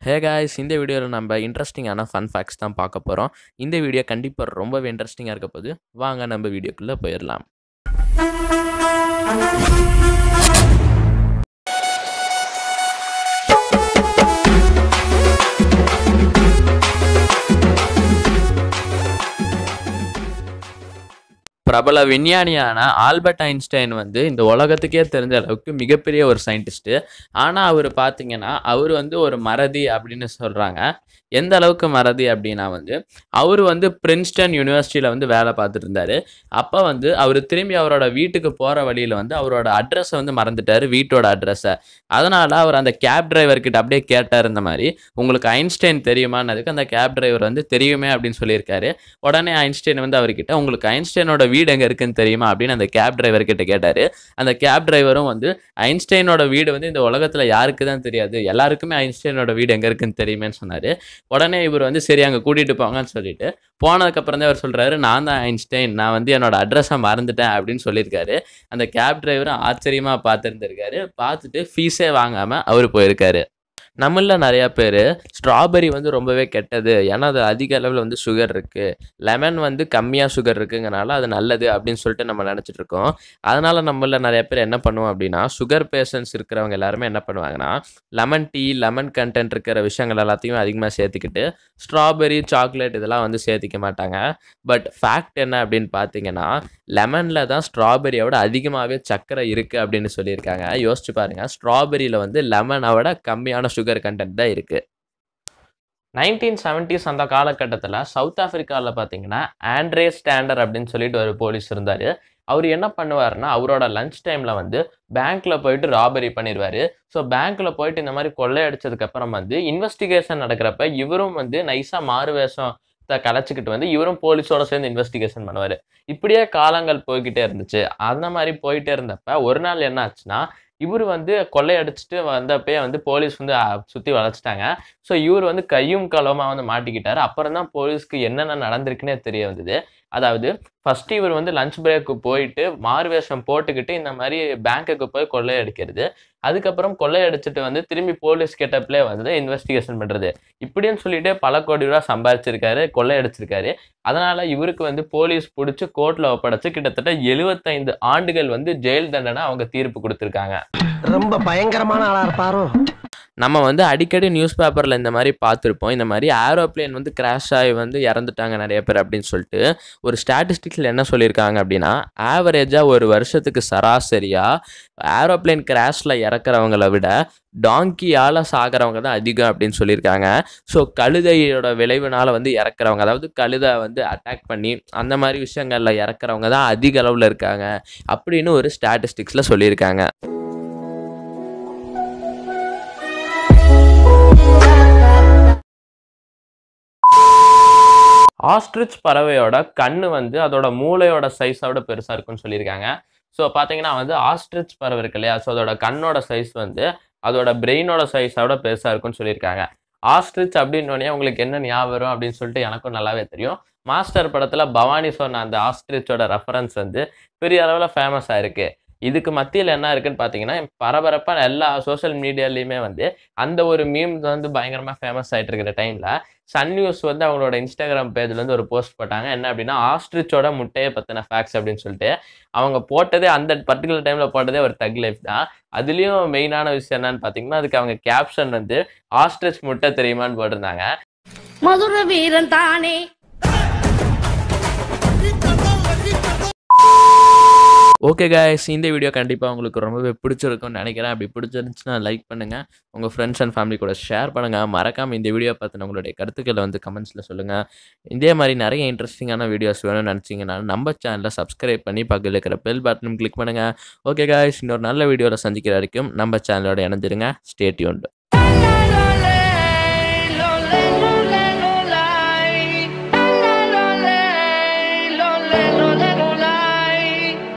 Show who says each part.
Speaker 1: hey guys இந்த வீடியோவில் நம்ம இன்ட்ரெஸ்டிங்கான ஃபன் ஃபேக்ட்ஸ் தான் பார்க்க போகிறோம் இந்த வீடியோ கண்டிப்பாக ரொம்பவே இன்ட்ரெஸ்டிங்காக இருக்க போது வாங்க நம்ம வீடியோக்குள்ளே போயிடலாம் பிரபல விஞ்ஞானியான ஆல்பர்ட் ஐன்ஸ்டைன் வந்து இந்த உலகத்துக்கே தெரிஞ்ச அளவுக்கு மிகப்பெரிய ஒரு சயின்டிஸ்ட்டு ஆனால் அவர் பார்த்தீங்கன்னா அவர் வந்து ஒரு மறதி அப்படின்னு சொல்கிறாங்க எந்த அளவுக்கு மறதி அப்படின்னா வந்து அவர் வந்து பிரின்ஸ்டன் யூனிவர்சிட்டியில் வந்து வேலை பார்த்துட்டு இருந்தார் அப்போ வந்து அவர் திரும்பி அவரோட வீட்டுக்கு போகிற வழியில் வந்து அவரோட அட்ரஸை வந்து மறந்துட்டார் வீட்டோட அட்ரஸை அதனால் அவர் அந்த கேப் டிரைவர்கிட்ட அப்படியே கேட்டார் இந்த மாதிரி உங்களுக்கு ஐன்ஸ்டைன் தெரியுமான்னதுக்கு அந்த கேப் டிரைவர் வந்து தெரியுமே அப்படின்னு சொல்லியிருக்காரு உடனே ஐன்ஸ்டைன் வந்து அவர்கிட்ட உங்களுக்கு ஐன்ஸ்டைனோட வீடு எங்கே இருக்குன்னு தெரியுமா அப்படின்னு அந்த கேப் டிரைவர் கிட்ட கேட்டார் அந்த கேப் டிரைவரும் வந்து ஐன்ஸ்டைனோட வீடு வந்து இந்த உலகத்தில் யாருக்கு தான் தெரியாது எல்லாருக்குமே ஐன்ஸ்டைனோட வீடு எங்கே இருக்குன்னு தெரியுமேன்னு சொன்னார் உடனே இவர் வந்து சரி அங்கே கூட்டிகிட்டு போங்கன்னு சொல்லிட்டு போனதுக்கப்புறம் தான் அவர் சொல்கிறாரு நான் தான் ஐன்ஸ்டைன் நான் வந்து என்னோட அட்ரஸை மறந்துட்டேன் அப்படின்னு சொல்லியிருக்காரு அந்த கேப் டிரைவரும் ஆச்சரியமாக பார்த்துருந்துருக்காரு பார்த்துட்டு ஃபீஸே வாங்காமல் அவர் போயிருக்காரு நம்மள நிறையா பேர் ஸ்ட்ராபெரி வந்து ரொம்பவே கெட்டது ஏன்னா அது அதிக அளவில் வந்து சுகர் இருக்குது லெமன் வந்து கம்மியாக சுகர் இருக்குங்கனால அது நல்லது அப்படின்னு சொல்லிட்டு நம்ம நினச்சிட்டு இருக்கோம் அதனால் நம்மள நிறைய பேர் என்ன பண்ணுவோம் அப்படின்னா சுகர் பேஷண்ட்ஸ் இருக்கிறவங்க எல்லாருமே என்ன பண்ணுவாங்கன்னா லெமன் டீ லெமன் கண்டென்ட் இருக்கிற விஷயங்கள் எல்லாத்தையும் அதிகமாக சேர்த்துக்கிட்டு ஸ்ட்ராபெரி சாக்லேட் இதெல்லாம் வந்து சேர்த்திக்க மாட்டாங்க பட் ஃபேக்ட் என்ன அப்படின்னு பார்த்தீங்கன்னா லெமனில் தான் ஸ்ட்ராபெரியோட அதிகமாகவே சர்க்கரை இருக்குது அப்படின்னு சொல்லியிருக்காங்க யோசிச்சு பாருங்கள் ஸ்ட்ராபெரியில் வந்து லெமனை விட கம்மியான சுகர் கண்டென்ட் தான் இருக்குது நைன்டீன் செவன்டிஸ் அந்த காலகட்டத்தில் சவுத் ஆஃப்ரிக்காவில் பார்த்தீங்கன்னா ஆண்ட்ரே ஸ்டாண்டர் அப்படின்னு சொல்லிட்டு ஒரு போலீஸ் இருந்தார் அவர் என்ன பண்ணுவார்னா அவரோட லஞ்ச் டைமில் வந்து பேங்க்கில் போயிட்டு ராபரி பண்ணிடுவார் ஸோ பேங்க்கில் போயிட்டு இந்த மாதிரி கொள்ளையடிச்சதுக்கப்புறம் வந்து இன்வெஸ்டிகேஷன் நடக்கிறப்ப இவரும் வந்து நைஸாக மாறு வேஷம் கலைச்சிக்கிட்டு வந்து இவரும் போலீஸோட சேர்ந்து இன்வெஸ்டிகேஷன் பண்ணுவார் இப்படியே காலங்கள் போய்கிட்டே இருந்துச்சு அந்த மாதிரி போயிட்டே இருந்தப்ப ஒரு நாள் என்ன ஆச்சுன்னா இவர் வந்து கொள்ளையடிச்சிட்டு வந்தப்பயே வந்து போலீஸ் வந்து சுற்றி வளைச்சிட்டாங்க ஸோ இவர் வந்து கையும் களவுமாக வந்து மாட்டிக்கிட்டாரு அப்புறம் தான் போலீஸ்க்கு என்னென்ன நடந்திருக்குன்னே தெரிய வந்தது அதாவது ஃபர்ஸ்ட் இவர் வந்து லஞ்ச் பிரேக்கு போயிட்டு மாறுவேஷம் போட்டுக்கிட்டு இந்த மாதிரி பேங்க்குக்கு போய் கொள்ளையடிக்கிறது அதுக்கப்புறம் கொள்ளையடிச்சிட்டு வந்து திரும்பி போலீஸ் கெட்டப்லேயே வந்து இன்வெஸ்டிகேஷன் பண்ணுறது இப்படின்னு சொல்லிட்டு பல கோடி ரூபா சம்பாதிச்சிருக்காரு கொள்ளையடிச்சிருக்காரு அதனால இவருக்கு வந்து போலீஸ் பிடிச்சி கோர்ட்டில் ஒப்படைச்சு கிட்டத்தட்ட எழுபத்தைந்து ஆண்டுகள் வந்து ஜெயில் தண்டனை அவங்க தீர்ப்பு கொடுத்துருக்காங்க
Speaker 2: ரொம்ப பயங்கரமான ஆளா இருப்பாரோ
Speaker 1: நம்ம வந்து அடிக்கடி நியூஸ் பேப்பரில் இந்த மாதிரி பார்த்துருப்போம் இந்த மாதிரி ஏரோப்ளேன் வந்து கிராஷ் ஆகி வந்து இறந்துட்டாங்க நிறைய பேர் அப்படின்னு சொல்லிட்டு ஒரு ஸ்டாட்டிஸ்டிக்ஸில் என்ன சொல்லியிருக்காங்க அப்படின்னா ஆவரேஜாக ஒரு வருஷத்துக்கு சராசரியாக ஏரோப்ளேன் கிராஷில் இறக்குறவங்கள விட டாங்கியால் சாகிறவங்க தான் அதிகம் அப்படின்னு சொல்லியிருக்காங்க ஸோ கழுதையோட விளைவுனால வந்து இறக்குறவங்க அதாவது கழுதை வந்து அட்டாக் பண்ணி அந்த மாதிரி விஷயங்களில் இறக்குறவங்க தான் அதிக அளவில் இருக்காங்க அப்படின்னு ஒரு ஸ்டாட்டிஸ்டிக்ஸில் சொல்லியிருக்காங்க ஆஸ்ட்ரிச் பறவையோட கண்ணு வந்து அதோட மூளையோட சைஸோட பெருசாக இருக்குன்னு சொல்லியிருக்காங்க ஸோ பார்த்தீங்கன்னா வந்து ஆஸ்ட்ரிச் பறவை இருக்கு இல்லையா ஸோ அதோட கண்ணோட சைஸ் வந்து அதோட பிரெயினோட சைஸோட பெருசாக இருக்குன்னு சொல்லியிருக்காங்க ஆஸ்ட்ரிச் அப்படின்னோடனே உங்களுக்கு என்ன ஞாபகம் வரும் அப்படின்னு சொல்லிட்டு எனக்கும் நல்லாவே தெரியும் மாஸ்டர் படத்தில் பவானி சொன்ன அந்த ஆஸ்ட்ரிச்சோட ரெஃபரன்ஸ் வந்து பெரிய அளவில் ஃபேமஸ் ஆயிருக்கு இதுக்கு மத்தியில் என்ன இருக்குன்னு பார்த்தீங்கன்னா பரபரப்பான எல்லா சோஷியல் மீடியாலையுமே வந்து அந்த ஒரு மீம் வந்து பயங்கரமாக ஃபேமஸ் ஆகிட்டு இருக்கிற டைமில் சன் நியூஸ் வந்து அவங்களோட இன்ஸ்டாகிராம் பேஜில் வந்து ஒரு போஸ்ட் போட்டாங்க என்ன அப்படின்னா ஆஸ்ட்ரிச்சோட முட்டையை பற்றின ஃபேக்ட்ஸ் அப்படின்னு சொல்லிட்டு அவங்க போட்டதே அந்த பர்டிகுலர் டைமில் போட்டதே ஒரு தக் லைஃப் தான் அதுலேயும் மெயினான விஷயம் என்னன்னு பார்த்தீங்கன்னா அதுக்கு அவங்க கேப்ஷன் வந்து ஆஸ்ட்ரிச் முட்டை தெரியுமான்னு போட்டிருந்தாங்க
Speaker 3: மதுர வீரன் தானே
Speaker 1: ஓகே guys இந்த வீடியோ கண்டிப்பாக உங்களுக்கு ரொம்பவே பிடிச்சிருக்கும்னு நினைக்கிறேன் அப்படி பிடிச்சிருந்துச்சுன்னா லைக் பண்ணுங்கள் உங்கள் ஃப்ரெண்ட்ஸ் அண்ட் ஃபேமிலி கூட ஷேர் பண்ணுங்கள் மறக்காமல் இந்த வீடியோ பார்த்து உங்களுடைய கருத்துக்களை வந்து கமெண்ட்ஸில் சொல்லுங்கள் இதே மாதிரி நிறைய இன்ட்ரெஸ்டிங்கான வீடியோஸ் வேணும்னு நினச்சிங்கன்னா நம்ம சேனலை சப்ஸ்கிரைப் பண்ணி பக்கத்தில் இருக்கிற பெல் பட்டனும் கிளிக் பண்ணுங்கள் ஓகே guys இன்னொரு நல்ல வீடியோவில் சந்திக்கிற வரைக்கும் நம்ம சேனலோட இணைஞ்சிருங்க ஸ்டே டியூன்டு